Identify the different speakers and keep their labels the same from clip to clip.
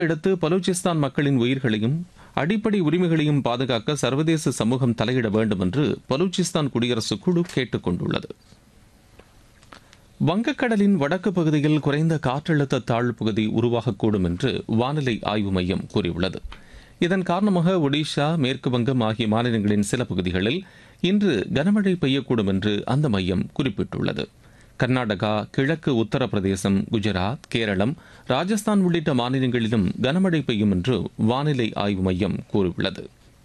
Speaker 1: அடுத்து பலூச்சிஸ்தான் மக்களின் உயிர்களையும் அடிப்படை உரிமைகளையும் பாதுகாக்க சர்வதேச சமூகம் தலையிட வேண்டும் என்று பலூச்சிஸ்தான் குடியரசு குழு கேட்டுக் கொண்டுள்ளது வங்கக்கடலின் வடக்கு பகுதியில் குறைந்த காற்றழுத்த தாழ்வு பகுதி உருவாகக்கூடும் என்று வானிலை ஆய்வு மையம் கூறியுள்ளது இதன் காரணமாக ஒடிஷா மேற்கு வங்கம் ஆகிய மாநிலங்களின் சில பகுதிகளில் இன்று கனமழை பெய்யக்கூடும் என்று அந்த மையம் குறிப்பிட்டுள்ளது கர்நாடகா கிழக்கு உத்தரப்பிரதேசம் குஜராத் கேரளம் ராஜஸ்தான் உள்ளிட்ட மாநிலங்களிலும் கனமழை பெய்யும் என்று வானிலை ஆய்வு மையம் கூறியுள்ளது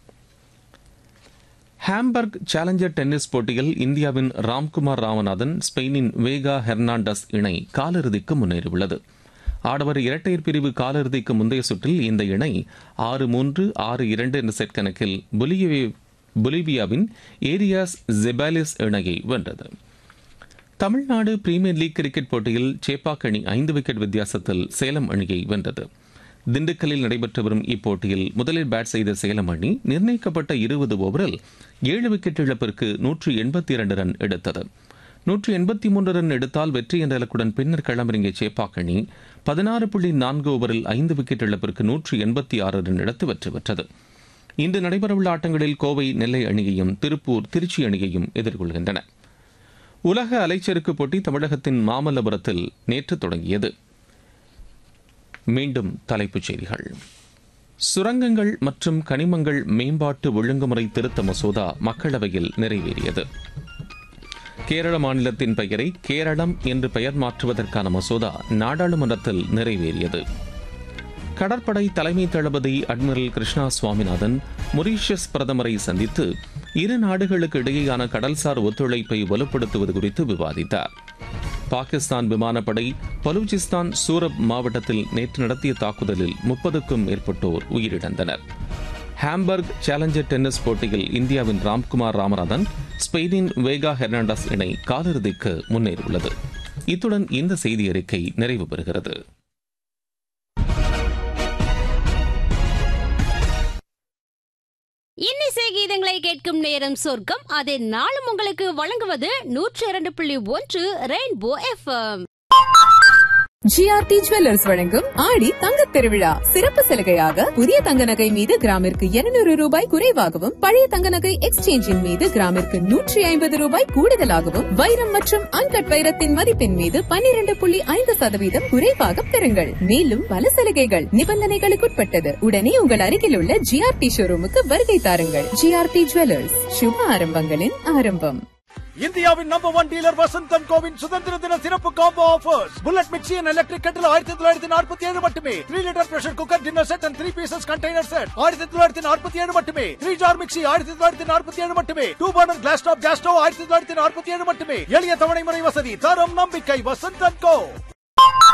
Speaker 1: ஹாம்பர்க் சேலஞ்சர் டென்னிஸ் போட்டியில் இந்தியாவின் ராம்குமார் ராமநாதன் ஸ்பெயினின் வேகா ஹெர்னாண்டஸ் இணை காலிறுதிக்கு முன்னேறியுள்ளது ஆடவர் இரட்டையர் பிரிவு காலிறுதிக்கு முந்தைய சுற்றில் இந்த இணை ஆறு மூன்று ஆறு இரண்டு என்ற செட் கணக்கில் பொலிவியாவின் ஏரியாஸ் ஜெபாலிஸ் இணையை வென்றது தமிழ்நாடு பிரீமியர் லீக் கிரிக்கெட் போட்டியில் சேப்பாக் அணி ஐந்து விக்கெட் வித்தியாசத்தில் சேலம் அணியை வென்றது திண்டுக்கல்லில் நடைபெற்று வரும் இப்போட்டியில் முதலில் பேட் செய்த சேலம் அணி நிர்ணயிக்கப்பட்ட இருபது ஓவரில் ஏழு விக்கெட் இழப்பிற்கு நூற்று எண்பத்தி இரண்டு ரன் எடுத்தது நூற்று எண்பத்தி மூன்று ரன் எடுத்தால் வெற்றி என்ற இலக்குடன் பின்னர் களமிறங்கிய சேப்பாக் அணி பதினாறு புள்ளி நான்கு ஓவரில் ஐந்து விக்கெட் இழப்பிற்கு நூற்று எண்பத்தி ஆறு ரன் எடுத்து வெற்றி பெற்றது இன்று நடைபெறவுள்ள ஆட்டங்களில் கோவை நெல்லை அணியையும் திருப்பூர் திருச்சி அணியையும் எதிர்கொள்கின்றன உலக அலைச்சறுக்கு போட்டி தமிழகத்தின் மாமல்லபுரத்தில் நேற்று தொடங்கியது மீண்டும் தலைப்புச் செய்திகள் சுரங்கங்கள் மற்றும் கனிமங்கள் மேம்பாட்டு ஒழுங்குமுறை திருத்த மசோதா மக்களவையில் நிறைவேறியது கேரள மாநிலத்தின் பெயரை கேரளம் என்று பெயர் மாற்றுவதற்கான மசோதா நாடாளுமன்றத்தில் நிறைவேறியது கடற்படை தலைமை தளபதி அட்மிரல் கிருஷ்ணா சுவாமிநாதன் மொரீஷியஸ் பிரதமரை சந்தித்து இரு நாடுகளுக்கு இடையேயான கடல்சார் ஒத்துழைப்பை வலுப்படுத்துவது குறித்து விவாதித்தார் பாகிஸ்தான் விமானப்படை பலூச்சிஸ்தான் சூரப் மாவட்டத்தில் நேற்று நடத்திய தாக்குதலில் முப்பதுக்கும் மேற்பட்டோர் உயிரிழந்தனர் ஹாம்பர்க் சேலஞ்சர் டென்னிஸ் போட்டியில் இந்தியாவின் ராம்குமார் ராமநாதன் ஸ்பெயினின் வேகா ஹெர்னாண்டஸ் இணை காலிறுதிக்கு முன்னேறியுள்ளது இத்துடன் இந்த செய்தி அறிக்கை நிறைவு பெறுகிறது
Speaker 2: இன்னிசை கீதங்களை கேட்கும் நேரம் சொர்க்கம் அதை நாளும் உங்களுக்கு வழங்குவது நூற்றி இரண்டு புள்ளி ஒன்று ரெயின்போ எஃப்எம்
Speaker 3: ஜிஆர்டி ஜுவல்லர்ஸ் வழங்கும் ஆடி தங்கத் திருவிழா சிறப்பு சலுகையாக புதிய தங்க நகை மீது கிராமிற்கு இருநூறு ரூபாய் குறைவாகவும் பழைய தங்க நகை எக்ஸ்சேஞ்சின் மீது கிராமிற்கு நூற்றி ஐம்பது ரூபாய் கூடுதலாகவும் வைரம் மற்றும் அன்கட் வைரத்தின் மதிப்பின் மீது பன்னிரண்டு புள்ளி ஐந்து சதவீதம் குறைவாக பெறுங்கள் மேலும் பல சலுகைகள் நிபந்தனைகளுக்குட்பட்டது உடனே உங்கள் அருகில் உள்ள ஜிஆர்டி ஷோரூமுக்கு வருகை தாருங்கள் ஜிஆர்டி ஜுவல்லர்ஸ் சுப ஆரம்பங்களின் ஆரம்பம்
Speaker 4: இந்தியாவின் நம்பர் ஒன் டீலர் வசந்தன் கோவின் சுதந்திர தின சிறப்பு combo offers bullet mixie and electric kettle ஆயிரத்தி தொள்ளாயிரத்தி நாற்பத்தி ஏழு மட்டுமே three litre pressure cooker dinner set and three pieces container set ஆயிரத்தி தொள்ளாயிரத்தி நாற்பத்தி ஏழு மட்டுமே த்ரீ ஜார் மிக்சி ஆயிரத்தி தொள்ளாயிரத்தி நாற்பத்தி ஏழு மட்டுமே two burner glass top gas stove ஆயிரத்தி தொள்ளாயிரத்தி நாற்பத்தி ஏழு மட்டுமே எளிய தவணை முறை வசதி தரம் நம்பிக்கை வசந்தன் கோ